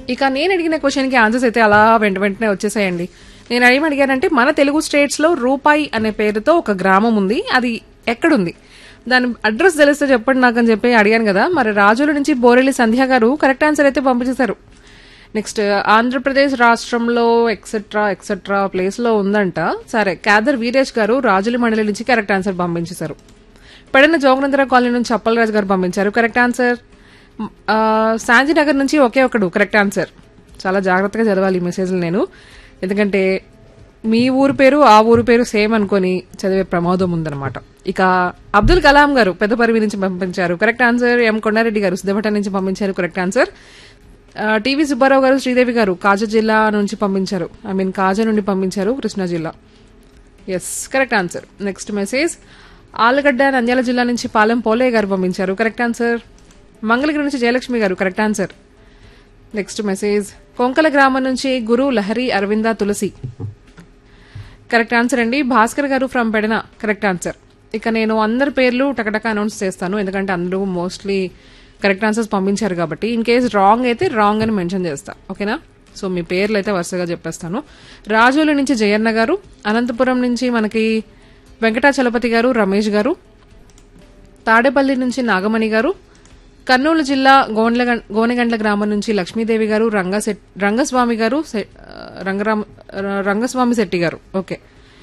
ఇక నేను అడిగిన క్వశ్చన్కి ఆన్సర్స్ అయితే అలా వెంట వెంటనే వచ్చేసాయండి నేను ఏం అడిగానంటే మన తెలుగు స్టేట్స్ లో రూపాయి అనే పేరుతో ఒక గ్రామం ఉంది అది ఎక్కడుంది దాని అడ్రస్ తెలిస్తే చెప్పండి నాకు అని చెప్పి అడిగాను కదా మరి రాజుల నుంచి బోరెల్లి సంధ్య గారు కరెక్ట్ ఆన్సర్ అయితే పంపించేశారు నెక్స్ట్ ఆంధ్రప్రదేశ్ రాష్ట్రంలో ఎక్సెట్రా ఎక్సెట్రా ప్లేస్ లో ఉందంట సరే క్యాదర్ వీరేష్ గారు రాజుల మండలి నుంచి కరెక్ట్ ఆన్సర్ పంపించేశారు పెడన జోగనందర కాలనీ నుంచి అప్పలరాజు గారు పంపించారు కరెక్ట్ ఆన్సర్ ఆ, శాంతినగర్ నుంచి ఒకే ఒకడు కరెక్ట్ ఆన్సర్ చాలా జాగ్రత్తగా చదవాలి ఈ మెసేజ్లు నేను ఎందుకంటే మీ ఊరు పేరు ఆ ఊరు పేరు సేమ్ అనుకొని చదివే ప్రమాదం ఉందన్నమాట ఇక అబ్దుల్ కలాం గారు పెద్దపరివి నుంచి పంపించారు కరెక్ట్ ఆన్సర్ ఎం కొండారెడ్డి గారు సిద్ధపట్నం నుంచి పంపించారు కరెక్ట్ ఆన్సర్ ఆ, టీవీ సుబ్బారావు గారు శ్రీదేవి గారు కాజా జిల్లా నుంచి పంపించారు ఐ మీన్ కాజా నుండి పంపించారు కృష్ణా జిల్లా yes correct answer next message Allagadda Nandyal జిల్లా నుంచి పాలెం పోలే గారు పంపించారు కరెక్ట్ ఆన్సర్ మంగళగిరి నుంచి జయలక్ష్మి గారు correct answer next message Konkala గ్రామం నుంచి గురు లహరి అరవింద తులసి కరెక్ట్ ఆన్సర్ అండి భాస్కర్ గారు ఫ్రమ్ పెడన కరెక్ట్ ఆన్సర్ ఇక నేను అందరి పేర్లు టకటక అనౌన్స్ చేస్తాను ఎందుకంటే అందరూ మోస్ట్లీ కరెక్ట్ ఆన్సర్స్ పంపించారు కాబట్టి ఇన్ కేస్ రాంగ్ అయితే రాంగ్ అని మెన్షన్ చేస్తా ఓకేనా సో మీ పేర్లు అయితే వరుసగా చెప్పేస్తాను రాజోలు నుంచి జయన్న గారు అనంతపురం నుంచి మనకి వెంకటాచలపతి గారు రమేష్ గారు తాడేపల్లి నుంచి నాగమణి గారు కర్నూలు జిల్లా గోండ్ల గోనెగండ్ల గ్రామం నుంచి లక్ష్మీదేవి గారు రంగశెట్ రంగస్వామి గారు శె- ఆ, రంగరామ ర- రంగస్వామి శెట్టి గారు okay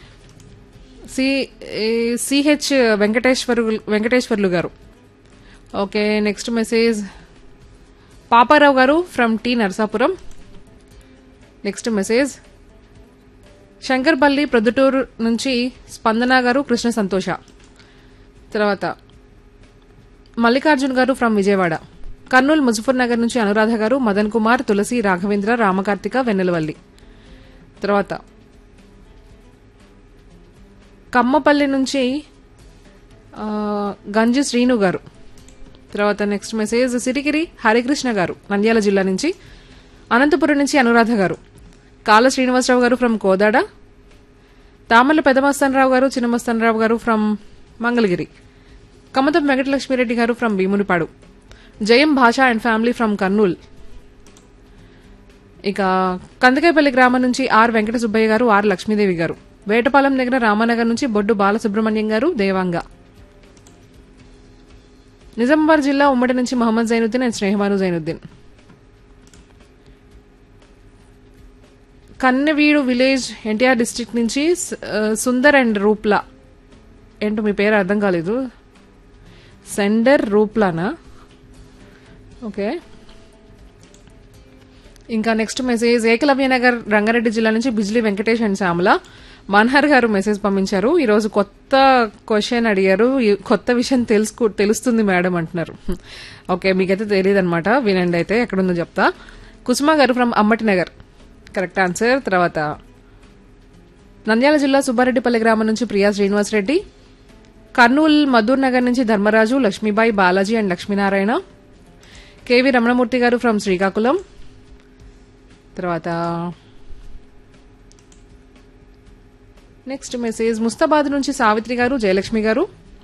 C A, CH Venkateswaru Venkateswarlu గారు ఓకే నెక్స్ట్ మెసేజ్ పాపారావు గారు from T Narasapuram next message Shankarpalli Proddatur నుంచి స్పందన గారు కృష్ణ సంతోష తర్వాత మల్లికార్జున్ గారు ఫ్రమ్ విజయవాడ కర్నూలు ముజఫర్ నగర్ నుంచి అనురాధ గారు మదన్ కుమార్ తులసి రాఘవేంద్ర రామకార్తిక వెన్నెలవల్లి తర్వాత కమ్మపల్లి నుంచి ఆ, గంజి శ్రీను గారు తర్వాత నెక్స్ట్ మెసేజ్ సిరిగిరి హరికృష్ణ గారు నంద్యాల జిల్లా నుంచి అనంతపురం నుంచి అనురాధ గారు కాల శ్రీనివాసరావు గారు ఫ్రమ్ కోదాడ తామల్ల పెదమస్తానరావు గారు చిన్నమస్తానరావు గారు ఫ్రమ్ మంగళగిరి కమతం వెంకటలక్ష్మిరెడ్డి గారు ఫ్రమ్ భీమునిపాడు జయం భాష అండ్ ఫ్యామిలీ ఫ్రమ్ కర్నూల్ ఇక కందకాయపల్లి గ్రామం నుంచి ఆర్ వెంకట సుబ్బయ్య గారు ఆర్ లక్ష్మీదేవి గారు వేటపాలెం దగ్గర రామానగర్ నుంచి బొడ్డు బాలసుబ్రహ్మణ్యం గారు దేవాంగ నిజామాబాద్ జిల్లా ఉమ్మడి నుంచి Mohammed Zainuddin and Snehamanu Zainuddin Kanneveedu village NTR district నుంచి స్- ఆ, సుందర్ అండ్ రూప్లా ఏంటో మీ పేరు అర్థం కాలేదు సెండర్ రూప్లానా ఓకే ఇంకా నెక్స్ట్ మెసేజ్ ఏకలవ్య నగర్ రంగారెడ్డి జిల్లా నుంచి బిజ్లీ వెంకటేష్ అండ్ శ్యామల మన్హర్ గారు మెసేజ్ పంపించారు ఈ రోజు కొత్త క్వశ్చన్ అడిగారు ఈ కొత్త విషయం తెలుసుకు తెలుస్తుంది మేడం అంటున్నారు ఓకే మీకైతే తెలియదు అనమాట వినండి అయితే ఎక్కడుందో చెప్తా కుసుమ గారు from Ammati Nagar correct answer తర్వాత నంద్యాల జిల్లా సుబ్బారెడ్డిపల్లి గ్రామం నుంచి ప్రియా శ్రీనివాసరెడ్డి కర్నూలు మధూర్ నగర్ నుంచి ధర్మరాజు లక్ష్మీబాయి బాలాజీ అండ్ లక్ష్మీనారాయణ కేవి రమణమూర్తి గారు ఫ్రమ్ శ్రీకాకుళం తర్వాత నెక్స్ట్ మెసేజ్ ముస్తాబాద్ నుంచి సావిత్రి గారు జయలక్ష్మి గారు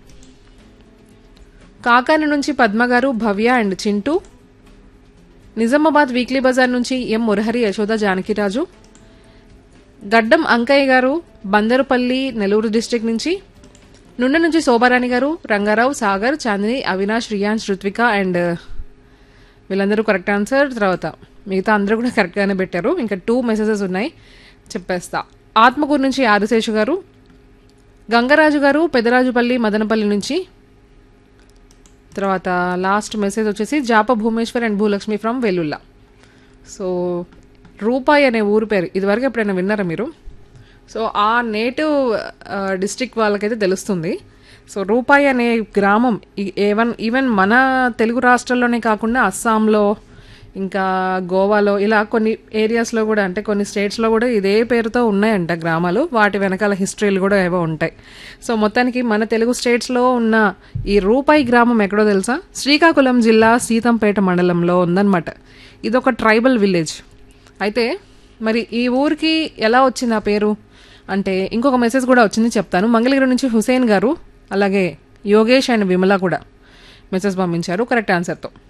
కాకాని నుంచి పద్మ గారు Bhavya and Chintu Nizamabad weekly bazaar నుంచి ఎం మురహరి యశోద జానకిరాజు గడ్డం అంకయ్య గారు బందరుపల్లి నెల్లూరు డిస్టిక్ నుంచి నుండి నుంచి శోభారాణి గారు రంగారావు సాగర్ చాందిని అవినాష్ రియాన్స్ రుత్విక అండ్ వీళ్ళందరూ కరెక్ట్ ఆన్సర్ తర్వాత మిగతా అందరూ కూడా కరెక్ట్గానే పెట్టారు ఇంకా టూ మెసేజెస్ ఉన్నాయి చెప్పేస్తా ఆత్మకూరు నుంచి ఆదిశేషు గారు గంగరాజు గారు పెదరాజుపల్లి మదనపల్లి నుంచి తర్వాత లాస్ట్ మెసేజ్ వచ్చేసి జాప Bhumeshwar and Bhulakshmi from Vellulla so రూపాయి అనే ఊరు పేరు ఇదివరకు ఎప్పుడైనా విన్నారా మీరు సో ఆ నేటివ్ డిస్ట్రిక్ట్ వాళ్ళకైతే తెలుస్తుంది సో రూపాయి అనే గ్రామం ఈవెన్ ఈవెన్ మన తెలుగు రాష్ట్రాల్లోనే కాకుండా అస్సాంలో ఇంకా గోవాలో ఇలా కొన్ని ఏరియాస్లో కూడా అంటే కొన్ని స్టేట్స్లో కూడా ఇదే పేరుతో ఉన్నాయంట గ్రామాలు వాటి వెనకాల హిస్టరీలు కూడా ఏవో ఉంటాయి సో మొత్తానికి మన తెలుగు స్టేట్స్లో ఉన్న ఈ రూపాయి గ్రామం ఎక్కడో తెలుసా శ్రీకాకుళం జిల్లా సీతంపేట మండలంలో ఉందన్నమాట ఇదొక ట్రైబల్ విలేజ్ అయితే మరి ఈ ఊరికి ఎలా వచ్చింది ఆ పేరు అంటే ఇంకొక మెసేజ్ కూడా వచ్చింది చెప్తాను మంగళగిరి నుంచి హుసేన్ గారు అలాగే యోగేష్ అండ్ విమల కూడా మెసేజ్ పంపించారు కరెక్ట్ ఆన్సర్తో